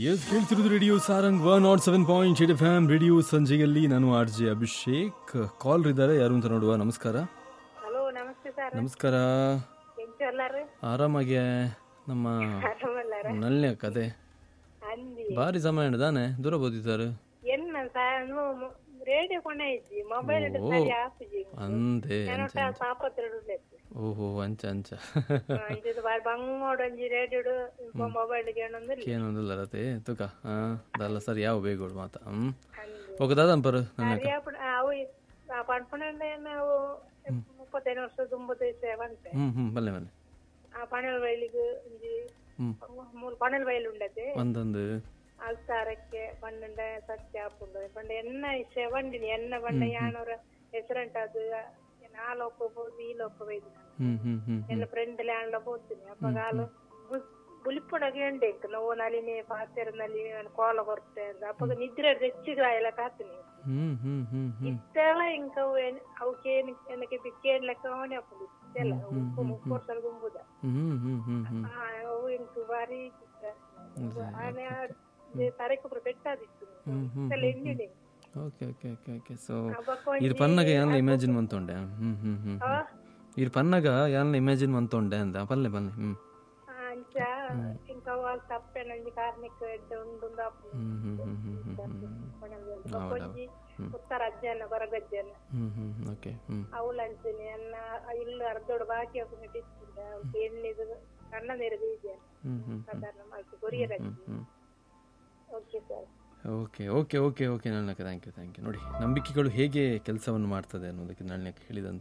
S ಕೇಳ್ತಿರೋದು radio Sarang one nought seven point eight F M radio ಸಂಜೆಯಲ್ಲಿ ನಾನು R J Abhishek ಕಾಲ್ ಇದ್ದಾರೆ ಯಾರು ಅಂತ ನೋಡುವ ನಮಸ್ಕಾರ ಹಲೋ ನಮಸ್ತೆ ಸರ್ ನಮಸ್ಕಾರ ಎಂಚು ಅಲ್ಲಾರು ಆರಾಮಾಗೆ ನಮ್ಮ ಆರಾಮಲ್ಲಾರ ನಲ್ಯ ಕತೆ ಅಂದಿ ಭಾರಿ ಸಮಯ ತಾನೆ ದೂರ ಬೋದಿದ್ದಾರೆ ಎನ್ನ ಸಾನು ರೇಡಿಯೋ ಕೊನೆ ಇಜ್ಜಿ ಮೊಬೈಲ್ ಇಟ್ಟು ಸರಿ ಆಪುಜಿ ಅಂದೆ ನೆನೊಟ್ಟ ಸಾಪತ್ರೆಡು ಉಳ್ಳೈತಿ ಓಹೋ ಅಂಚ ಅಂಚ ಇದು ಬಾರಿ ಬಂಗೋಡು ಒಂಜಿ ರೇಡಿಯೋಡು ಮೊಬೈಲ್ ಕೇಳೊಂದಿಲ್ಲ ಏನೊಂದಿಲ್ಲ ರತೆ ತುಕ ಹಾ ಅದಲ್ಲ ಸರಿ ಯಾವ ಬೇಗೋಡು ಮಾತ ಹ್ಮ್ ಓಕೆ ದಾದಂಪರು ನನ್ನ ಸರಿಯಾಪುಣ ಅವು ಪಣ್ಪಣೆ ನಾವು ಮುಪ್ಪತ್ತೈದು ವರ್ಷ ತುಂಬತ್ತೈದು ಸೇವಂತೆ ಹ್ಮ್ ಹ್ಮ್ ಬಲ್ಲೆ ಬಲ್ಲೆ ಆ ಪಣಲ್ ಬಯಲಿಗೆ ಒಂಜಿ ಹ್ಮ್ ಮೂರು ಪಣಲ್ ಬಯಲು ಉಂಡತೆ ಒಂದೊಂದು ಅಲ್ತಾರಕ್ಕೆ ಪನ್ನెండ ಸತ್ಯ ಹಾಪುಂಡು ಪಂಡ ಎನ್ನ ಶೆವಂಡಿನಿ ಎನ್ನ ಪಂಡ ಯಾನವ್ರ ಹೆಸರಂಟ ಅದು ನಾಲೊಪ್ಪ ಹೋದು ಈ ಲೊಪ್ಪ ಬೈದು ಹ್ಮ್ ಹ್ಮ್ ಹ್ಮ್ ಎಲ್ಲ ಫ್ರೆಂಡ್ ಲ್ಯಾಂಡ್ಲ ಹೋಗ್ತೀನಿ ಅಪ್ಪ ಕಾಲು ಬುಲಿಪುಡಗೆ ಉಂಡೆಂಕ್ ನಾವು ನಲಿನಿ ಪಾತೆರನಲ್ಲಿ ಕೋಲ ಕೊರ್ತೆ ಅಂತ ಅಪ್ಪಗ ನಿದ್ರೆ ಹೆಚ್ಚಿಗೆ ಎಲ್ಲ ಕಾತೀನಿ ಹ್ಮ್ ಹ್ಮ್ ಹ್ಮ್ ಹ್ಮ್ ಇಷ್ಟೆಲ್ಲ ಇಂಕ ಅವಕ್ಕೆ ಏನಕ್ಕೆ ಬಿಕ್ಕೇನ್ ಲೆಕ್ಕ ಅವನೇ ಅಪ್ಪದು ಇಷ್ಟೆಲ್ಲ ಉಪ್ಪು ಮುಪ್ಪು ವರ್ಷ ಗುಂಬುದ ಹ್ಮ್ ಹ್ಮ್ ಹ್ಮ್ ಹ್ಮ್ ಆ, ಅವು ಇಂಕು ಬಾರಿ ಆನೆ ತರಕ್ಕೆ ಪೆಟ್ಟಾದಿತ್ತು ಇಷ್ಟೆಲ್ಲ ಎಂಡಿದೆ okay okay okay okay so Abbakka ಇದು ಪನ್ನಗ ಯಾನ್ಲ ಇಮ್ಯಾಜಿನ್ ಮಂತೊಂಡೆ ಹ್ಮ್ ಹ್ಮ್ ಹ್ಮ್ ಇದು ಪನ್ನಗ ಯಾನ್ಲ ಇಮ್ಯಾಜಿನ್ ಮಂತೊಂಡೆ ಅಂತ ಪಲ್ಲೆ ಪಲ್ಲೆ ಹ್ಮ್ ಅಂಚ ಇಂಕ వాళ్ళు ತಪ್ಪೇನಂಜಿ ಕಾರ್ಮಿಕ ಎಡ್ಡೆ ಉಂಡು ಹ್ಮ್ ಹ್ಮ್ ಹ್ಮ್ ಹ್ಮ್ ಹ್ಮ್ ಹ್ಮ್ కొంచెం ఉత్తర అజ్జాన కొరగజ్జాన ಹ್ಮ್ ಹ್ಮ್ ಓಕೆ ಹ್ಮ್ అవులంచని అన్న ఇల్లు అర్ధోడు బాకీ ఒక తీసుకుంటా ఎన్నిది కన్న నెరవేర్చాను ಹ್ಮ್ ಹ್ಮ್ సాధారణ మాకు కొరియర్ ಹ್ಮ್ ಹ್ಮ್ okay sir okay okay okay okay ನನ್ನಕ್ಕೆ ಥ್ಯಾಂಕ್ ಯು ಥ್ಯಾಂಕ್ ಯು ನೋಡಿ ನಂಬಿಕೆಗಳು ಹೇಗೆ ಕೆಲಸವನ್ನು ಮಾಡ್ತದೆ ಅನ್ನೋದಕ್ಕೆ ನನ್ನಕ್ಕೆ ಹೇಳಿದಂಥ